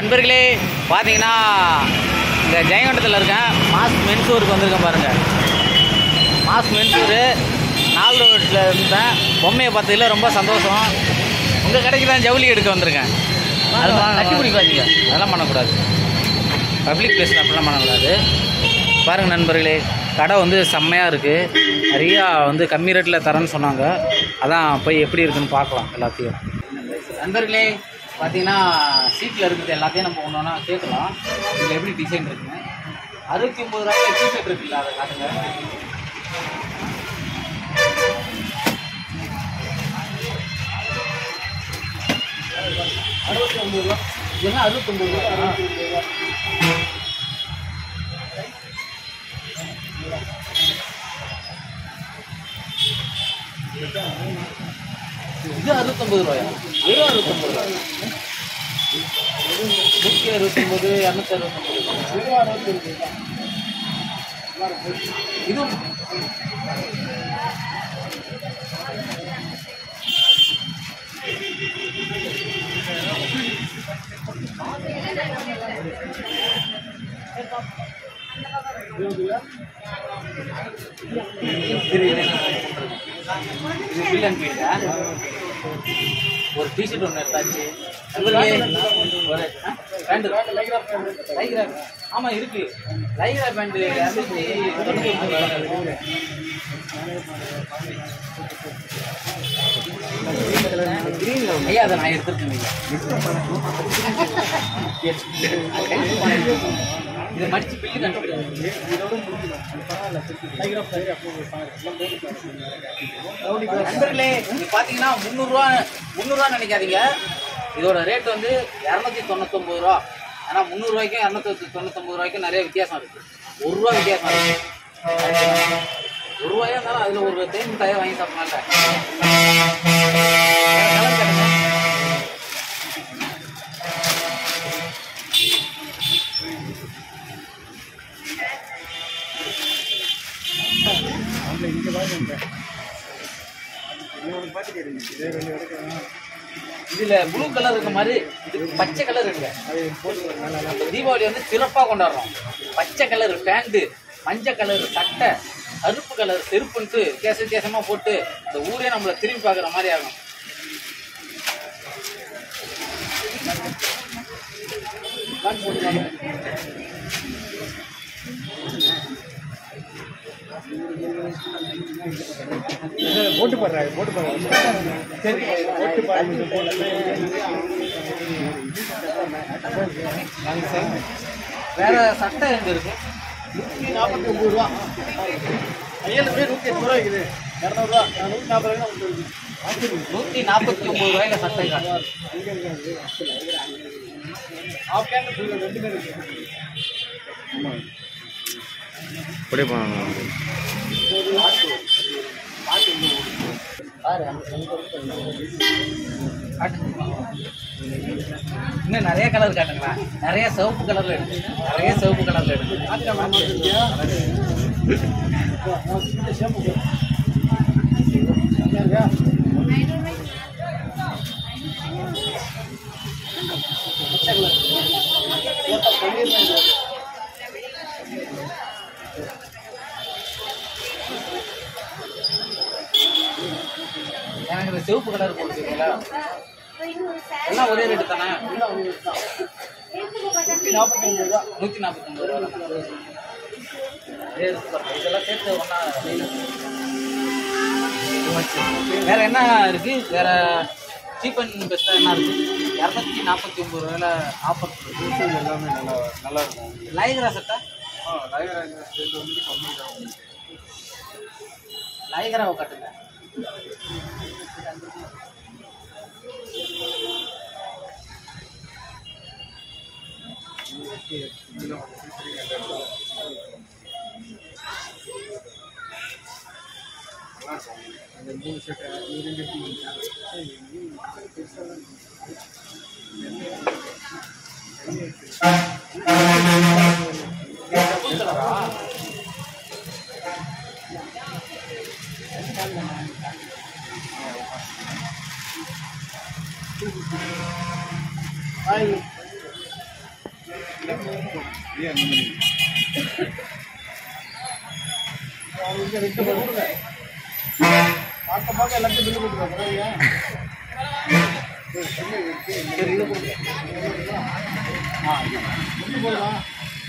நண்பர்களே பார்த்தீங்கன்னா இந்த ஜெயங்கொண்டத்தில் இருக்கேன் மாஸ் மென்சூருக்கு வந்திருக்கேன் பாருங்கள் மாஸ் மென்சூரு நாலு ரோட்டில் இருந்தேன் பொம்மையை பார்த்ததில் ரொம்ப சந்தோஷம் உங்கள் கடைக்கு தான் ஜவுளி எடுக்க வந்திருக்கேன் அது கட்டி பிடிக்காதீங்க அதெல்லாம் பண்ணக்கூடாது பப்ளிக் பிளேஸில் அப்படிலாம் பண்ணக்கூடாது பாருங்கள் நண்பர்களே கடை வந்து செம்மையாக இருக்குது நிறையா வந்து கம்மி ரேட்டில் தரேன்னு சொன்னாங்க அதான் போய் எப்படி இருக்குன்னு பார்க்கலாம் எல்லாத்தையும் நண்பர்களே பார்த்தீங்கன்னா சீட்டில் இருக்குது எல்லாத்தையும் நம்ம ஒன்று ஒன்றா கேட்கலாம் இதில் எப்படி டிசைன் இருக்குங்க அறுபத்தி ஒம்பது ரூபாய்க்கு டிஷர்ட் இருக்குல்ல அதை காட்டுங்க அறுபத்தி ஒம்பது ரூபா இதெல்லாம் அறுபத்தொம்பது ரூபா இது அறுபத்தொம்பது ரூபாயா வெறும் அறுபத்தொம்பது ரூபாய் நூற்றி அறுபத்தொம்பது இரநூத்தி அறுபத்தொம்பது இதுவும் இது இது பில் அனுப்பிட்டா ஒரு டிஷர்ட் ஒன்று எடுத்தாச்சு ஒரு பேண்ட் லைக்ரா ஆமாம் இருக்கு லைக்ரா பேண்ட் இரநூத்தி தொண்ணூற்றி ஒன்பது ஐயா அதை நான் எடுத்துருக்கேன் இதை மடிச்சு பில்லு கண்டுபிடிக்கிறேன் நண்பர்களே இது பார்த்தீங்கன்னா முந்நூறுரூவா முந்நூறுரூவா நினைக்காதீங்க இதோட ரேட் வந்து இரநூத்தி தொண்ணூத்தொம்பது ரூபா ஆனால் முந்நூறுரூவாய்க்கும் இரநூத்தி தொண்ணூத்தொம்பது ரூபாய்க்கும் நிறைய வித்தியாசம் இருக்குது ஒரு ரூபா வித்தியாசம் இருக்கு ஒரு ரூபாயா இருந்தாலும் அதில் ஒரு தேன் மிட்டாயை வாங்கி சாப்பிடலாம்ல வேற colour காட்டுங்க. இதுல ப்ளூ கலர் இருக்க மாதிரி இது பச்சை கலர் இருக்கு நம்ம தீபாவளி வந்து சிறப்பா கொண்டாடுறோம் பச்சை கலர் பேண்ட் மஞ்சள் கலர் சட்டை கருப்பு கலர் செருப்புன்ட்டு வித்தியாச வித்தியாசமா போட்டு இந்த ஊரே நம்மளை திரும்பி பார்க்குற மாதிரி ஆகும் போட்டு போடுறாங்க போட்டு போடுறாங்க சரி போட்டு பாருங்க வேற சட்டை எங்க இருக்கு நூற்றி நாற்பத்தி ஒம்பது ரூபா கையில் போய் நூற்றி எட்டு ரூபா இருக்குது இரநூறுவா நூற்றி நாற்பது ரூபா உங்களுக்கு நூத்தி நாற்பத்தி ஒன்பது ரூபாயில சட்டை காட்டு ஆஃப் கேன் ஃபுல் ரெண்டு பேர் இருக்கு அப்படியே பண்ணணும் இன்னும் நிறைய கலர் காட்டுங்களா நிறைய சிவப்பு கலர்ல எடுக்கு நிறைய சிவப்பு கலர்ல எடுக்கு எனக்கு இந்த சிவப்பு கலர் போட்டுருக்கீங்களா எல்லாம் ஒரே ரேட்டு தானே நூற்றி நாற்பத்தி ஒம்பது ரூபா நூற்றி நாற்பத்தொம்பது ரூபா இதே இருக்கு பாருங்க. இதெல்லாம் சேர்த்து ஒன்றா வேற என்ன இருக்கு வேற சீப் அண்ட் பெஸ்ட்டாக என்ன இருக்கு இரநூத்தி நாற்பத்தி ஒம்பது ரூபாயில ஆஃபர் எல்லாமே நல்லா நல்லா இருக்கும் லைக்ரா சட்டை ஆ லைவ் ஸ்டேட் வந்து கம்மி தான் லைக்ராவை கட்டுங்க அந்த மூணு ஷர்ட்டு ரெண்டு அவங்களுக்கு ரெண்டு பேர் கொடுங்க பார்க்க பார்க்க எல்லாத்தையும் பில்லு கொடுத்துருவோம் பரவாயில்லையா சரி இதை கொடுங்க ஆ இது போடலாம்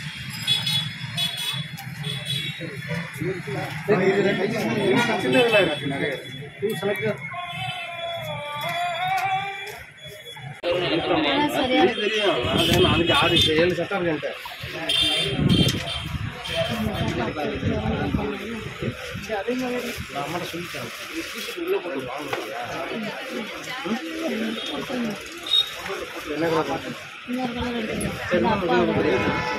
சரி, இது ரெண்டு இது சின்னதுல இருக்கு நிறைய டூ செலக்டர் தெரியும் அதான் நாளைக்கு ஆறு ஏழு சட்டம் இருக்கு அம்மாட்ட சொல்லிட்டேன் உள்ள போட்டு வாங்குறியா என்ன கலர் சரி நான் உள்ள போட்டு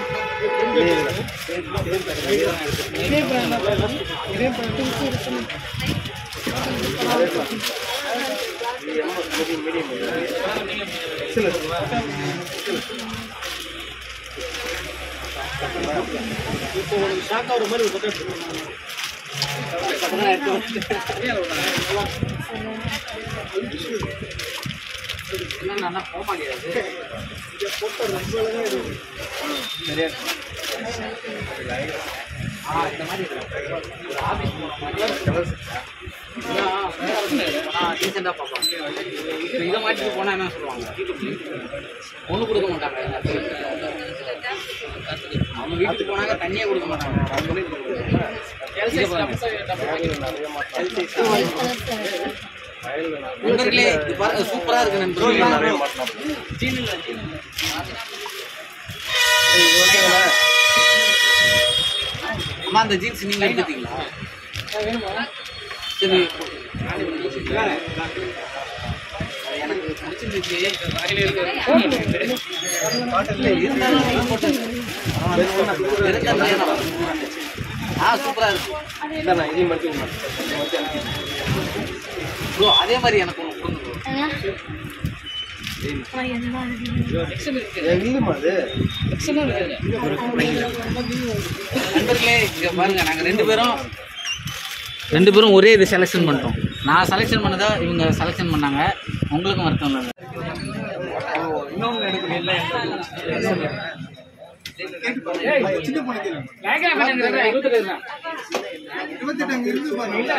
இதே பிராண்ட் இதே பிராண்ட் சில இப்போ உங்களுக்கு ஷாக் ஆகிற மாதிரி ஒரு பக்கம் நல்லா போக மாட்டேங்குது சரியா ஆ இந்த மாதிரி இருக்கு. ஒரு ஆஃபீஸ் போன மாதிரி டீசெண்டாக பார்ப்பாங்க இப்போ இதை மாட்டிட்டு போனால் என்ன சொல்லுவாங்க ஒன்றும் கொடுக்க மாட்டாங்க அவங்க வீட்டுக்கு போனாங்க தண்ணியே கொடுக்க மாட்டாங்க இதை பாருங்க. நண்பர்களே இது பாருங்க சூப்பரா இருக்கு நண்பர்களே சீன் இல்ல, சீன் இல்ல. அம்மா அந்த ஜீன்ஸ் நீங்க எடுத்துட்டீங்களா சரி எனக்கு பிடிச்சிருந்துச்சு இருந்தாலும் போட்டேன். இருந்தாலும் வேணாம். ஆ சூப்பரா இருக்கு இல்லைண்ணா இதையும் மட்டும் ப்ரோ அதே மாதிரி எனக்கு ஒன்று கொடுங்க இல்லைம்மா அது நண்பர்களே இங்க பாருங்க நாங்க ரெண்டு பேரும் ரெண்டு பேரும் ஒரே இது செலெக்ஷன் பண்ணிட்டோம் நான் செலெக்ஷன் பண்ணதா இவங்க செலெக்ஷன் பண்ணாங்க உங்களுக்கும் வருத்தம் இல்லை இன்னொன்று எடுக்கணும் இல்லை சின்ன பண்ணிக்கிறேன் இருபத்தெட்டு அங்கே இருக்கு பாருங்க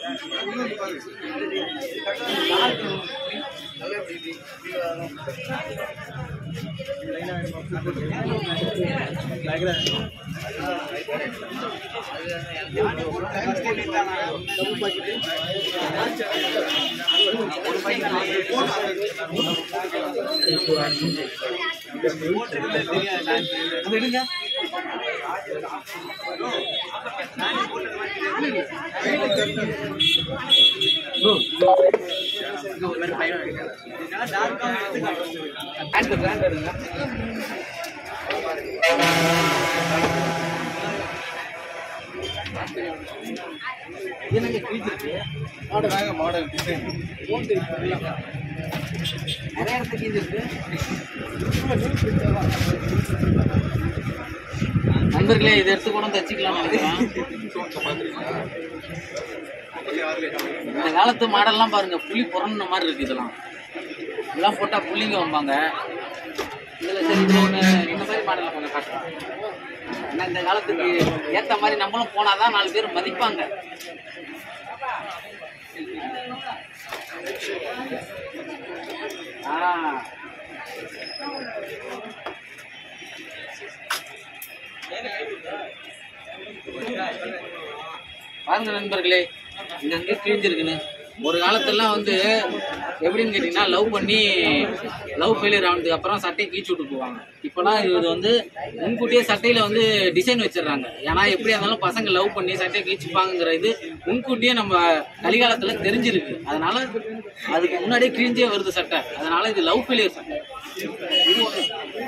அது எடுங்க மாடல் மாடல் டிசைன் நிறைய இடத்துக்கு இது இருக்கு நண்பர்களே இதை எடுத்து கூட தச்சுக்கலாம் நினைக்கிறேன் இந்த காலத்து மாடல்லாம் பாருங்க புலி புறந்த மாதிரி இருக்கு இதெல்லாம் இதெல்லாம் போட்டா புள்ளிங்க வம்பாங்க இதுல சரி இது ஒண்ணு இந்த மாதிரி மாடல்ல கொஞ்சம் காட்டுறேன் ஏன்னா இந்த காலத்துக்கு ஏத்த மாதிரி நம்மளும் போனாதான் நாலு பேர் மதிப்பாங்க ஆ பாருங்க நண்பர்களே இங்க அங்கே கிழிஞ்சிருக்குன்னு ஒரு காலத்தெல்லாம் வந்து எப்படின்னு கேட்டிங்கன்னா லவ் பண்ணி லவ் ஃபெயிலியர் ஆனதுக்கு அப்புறம் சட்டையை கீச்சு விட்டு போவாங்க இப்போலாம் இது வந்து முன்கூட்டியே சட்டையில் வந்து டிசைன் வச்சிடுறாங்க ஏன்னா எப்படியா இருந்தாலும் பசங்க லவ் பண்ணி சட்டையை கீச்சுப்பாங்கிற இது முன்கூட்டியே நம்ம கலிகாலத்தில் தெரிஞ்சிருக்கு அதனால அதுக்கு முன்னாடியே கிழிஞ்சே வருது சட்டை அதனால இது லவ் ஃபெயிலியர் சட்டை இது ஒண்ணு.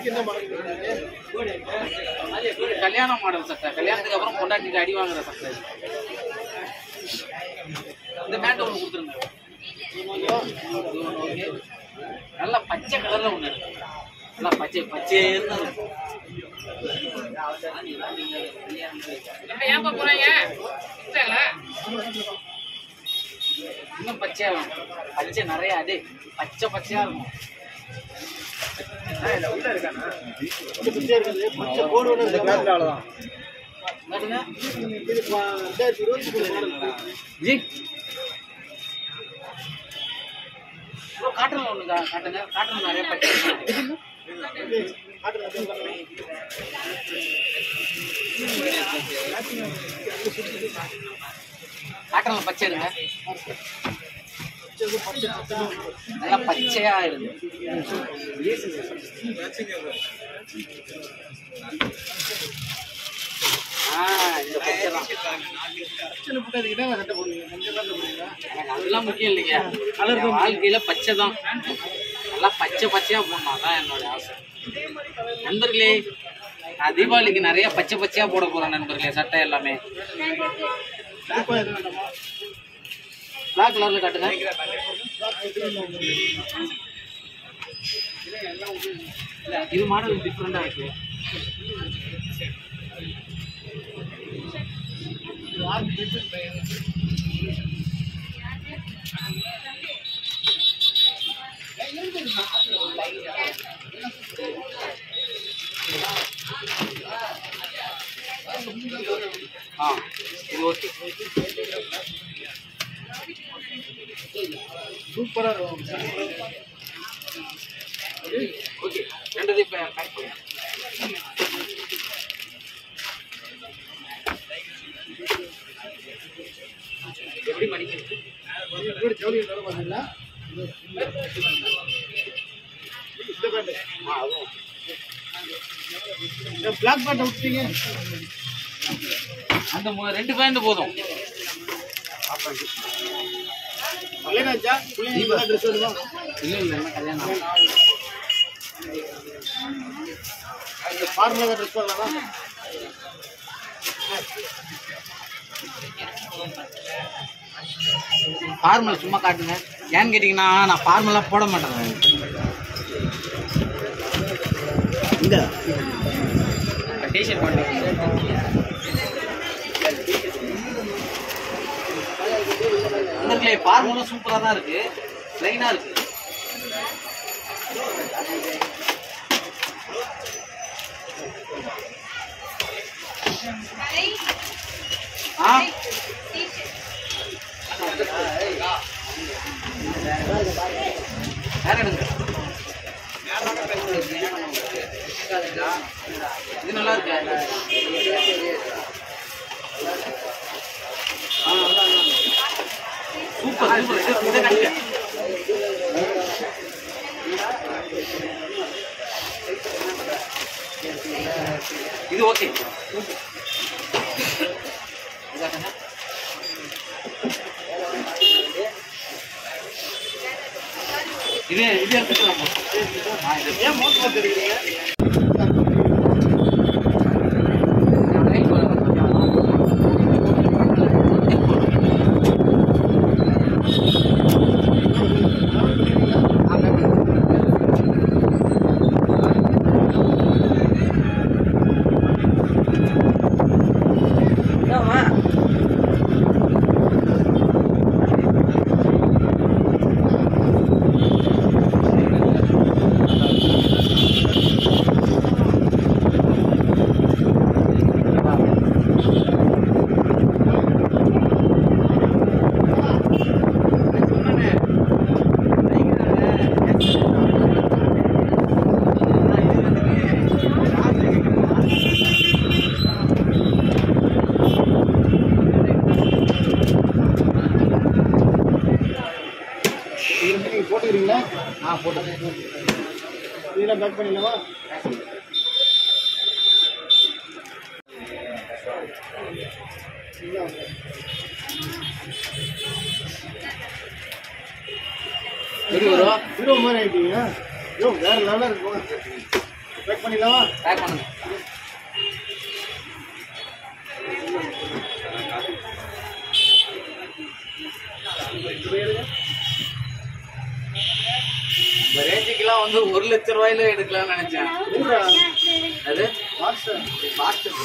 இது கல்யாண மாடல் சட்டை கல்யாணத்துக்கு அப்புறம் பொண்டாட்டிக்கு அடி வாங்குற சட்டை இது. இந்த பேண்ட் ஒன்று கொடுத்துருங்க இது ஒண்ணு okay. நல்லா பச்சை கலர்ல ஒன்று இருக்கு நல்லா பச்சை பச்சை இருந்தது ஏன்பா போறீங்க இன்னும் பச்சையா வேணும் பச்சை நிறைய அதே பச்சை பச்சையா இருக்கும் கொஞ்சம் பிச்சை இருக்குது பச்சை போர்டு ஒன்று இருக்கு அவ்வளோதான் இது ப- ரெண்டாயிரத்தி இருபத்தி மூணு மாடல் ஜி ப்ரோ காட்டனில் ஒன்று காட்டுங்க காட்டன் நிறைய பச்சை இருக்கு. காட்டுல அப்படியே பாருங்க. காட்டனில் பச்சை இருங்க பச்சை பச்சை பச்சை நல்லா பச்சையா இருக்கு ஆ இந்த பச்சை தான் பச்சை போட்டதுக்கிட்டே சட்டை போடுவீங்க மஞ்சள் தான் போடுவீங்க எனக்கு அதெல்லாம் முக்கியம் இல்லைங்க என் வாழ்க்கையில பச்சை தான் நல்லா பச்சை பச்சையா போடணும் அதான் என்னோட ஆசை நண்பர்களே நான் தீபாவளிக்கு நிறைய பச்சை பச்சையா போட போறேன் நண்பர்களே சட்டை எல்லாமே இப்போ எது வேண்டாமா பிளாக் கலர்ல காட்டுங்க இது மாடல் டிஃப்ரெண்டா இருக்கு ஆ இது ஓகே சூப்பரா இருக்கும் ஓகே ரெண்டது இப்போ பேக் பண்ணுங்க எப்படி படிக்கிறது எப்படி ஜவுளி தர பார்த்தீங்களா இந்த பேண்ட் ஆ அதுவும் இந்த பிளாக் பேண்ட் விட்டீங்க அந்த மு- ரெண்டு பேண்ட் போதும் கல்யாணாச்சா பிள்ளைங்க ட்ரெஸ் வருமா இல்லை இல்லை என்ன கல்யாணம் ஆகல. இந்த ஃபார்மலாக ட்ரெஸ் பண்ணலாமா ஃபார்மல் சும்மா காட்டுங்க ஏன்னு கேட்டிங்கன்னா நான் ஃபார்மலாக போட மாட்டேன் இந்த டிஷர்ட் போட்டு நண்பர்களே ஃபார்மலும் சூப்பராக தான் இருக்கு ப்ளைனாக இருக்கு ஆ வேற எடுங்க இது நல்லா இருக்கு ஆ, நல்லா, நல்லா. சூப்பர் சூப்பர் இது இதை கட்டுங்க. இது ஓகே இதாக்கண்ணா. இது இது எடுத்துக்கலாம் ஆ, இது ஏன் மோசமாக தெரியுறீங்க ரைட் இதுக்கு நீங்கள் போட்டுக்கிறீங்களா ஆ போட்டு இதெல்லாம் பேக் பண்ணிடலாமா எப்படி வரும் ஹீரோ மாதிரி ஆகிட்டீங்க ஐயோ வேற லெவலாக இருக்கும் பேக் பண்ணிடலாமா பேக் பண்ணுங்க இந்த ரேஞ்சுக்கெல்லாம் வந்து ஒரு லட்ச ரூபாயில எடுக்கலாம்னு நினைச்சேன் ஊரா அது மாஸ்டர் மாஸ்டர்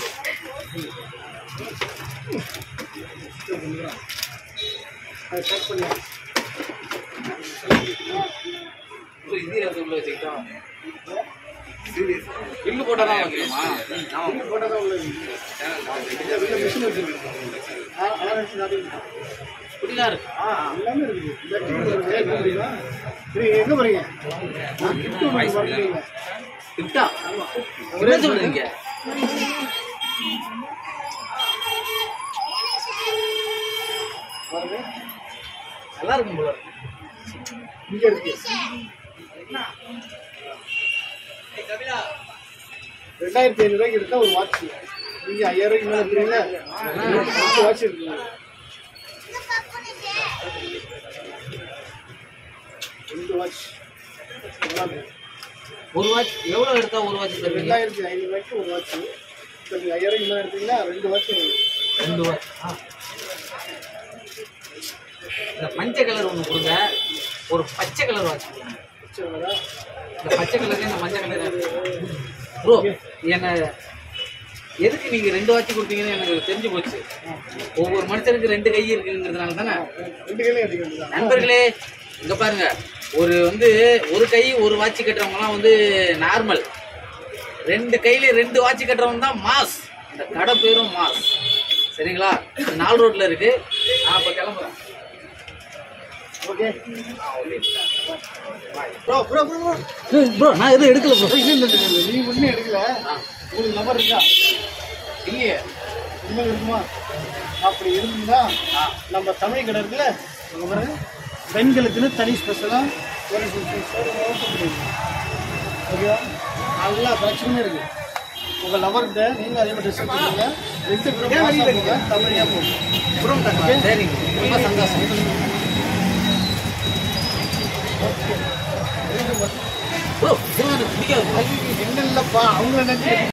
அது பேக் பண்ணலாம் இது எடுத்து உள்ள வச்சுக்கிட்டோம் பில்லு போட்டால் தான் வைக்கணுமா பில்லு போட்டால் தான் உள்ள இருக்கு. இந்த உள்ள மிஷின் வச்சிருக்கோம் அலாரம் வச்சு நாட்டிட்டு இப்படிலாம் இருக்கு ஆ எல்லாமே இருக்குது இந்த கிஃப்ட் வருது எங்க போறீங்க நீங்க எங்க போறீங்க நான் கிஃப்ட் ஒன்று வரீங்க கிஃப்டா என்ன சொல்றீங்க பாருங்க நல்லா இருக்கும் போல இருக்கு. இங்க இருக்கு ரெண்டாயிரத்தி ஐநூறு ரூபாய்க்கு எடுத்தா ஒரு வாட்ச் நீங்க ஐயாயிரம் ரூபாய்க்கு மேல எடுக்கிறீங்களா ரெண்டு வாட்ச் இருக்குங்க ரெண்டு வாட்ச் நல்லா இருக்கு ஒரு வாட்ச் எவ்வளோ எடுத்தா ஒரு வாட்ச் தருவீங்க ரெண்டாயிரத்தி ஐநூறு ரூபாய்க்கு ஒரு வாட்ச் இப்போ நீங்கள் ஐயாயிரம் மேலே எடுத்தீங்கன்னா ரெண்டு வாட்ச் ரெண்டு வாட்ச் ஆ. இந்த மஞ்சள் கலர் ஒன்று கொடுங்க ஒரு பச்சை கலர் வாட்ச் கொடுங்க வச்சுருந்தா இந்த பச்சை கலர் இந்த மஞ்சள் கலர் ப்ரோ என்ன எதுக்கு நீங்க ரெண்டு வாட்சி கொடுத்தீங்கன்னு எனக்கு தெரிஞ்சு போச்சு ஒவ்வொரு மனுஷனுக்கு ரெண்டு கை இருக்குங்கிறதுனால தானே ரெண்டு கையிலையும் எடுக்க வேண்டியதான் நண்பர்களே இங்க பாருங்க ஒரு வந்து ஒரு கை ஒரு வாட்சி கட்டுறவங்கலாம் வந்து நார்மல் ரெண்டு கையில ரெண்டு வாட்சி கட்டுறவங்க தான் மாஸ் இந்த கடை பேரும் மாஸ் சரிங்களா இது நாலு ரோட்ல இருக்கு நான் இப்ப கிளம்புறேன் okay bro bro bro bro bro நான் எதுவும் எடுக்கல ப்ரோ இல்லை இல்லை இல்லை இல்லை நீ ஒன்றும் எடுக்கல உங்களுக்கு நம்பர் இருக்கா இல்லையே இனிமேல் இருக்குமா அப்படி இருந்தா நம்ம தமிழ் கடை இருக்குல்ல அங்க பாருங்க பெண்களுக்குன்னு தனி ஸ்பெஷலாக ஒரு ஓகேவா நல்லா கலெக்ஷனுமே இருக்கு உங்க லவர்கிட்ட நீங்க அதே மாதிரி ட்ரெஸ் எடுத்துக்கோங்க ரெண்டு பேரும் தமிழையா போகும் சரிங்க ரொம்ப சந்தோஷம் ப்ரோ பிடிக்காது என்ன இல்லப்பா அவங்கள நினைச்சு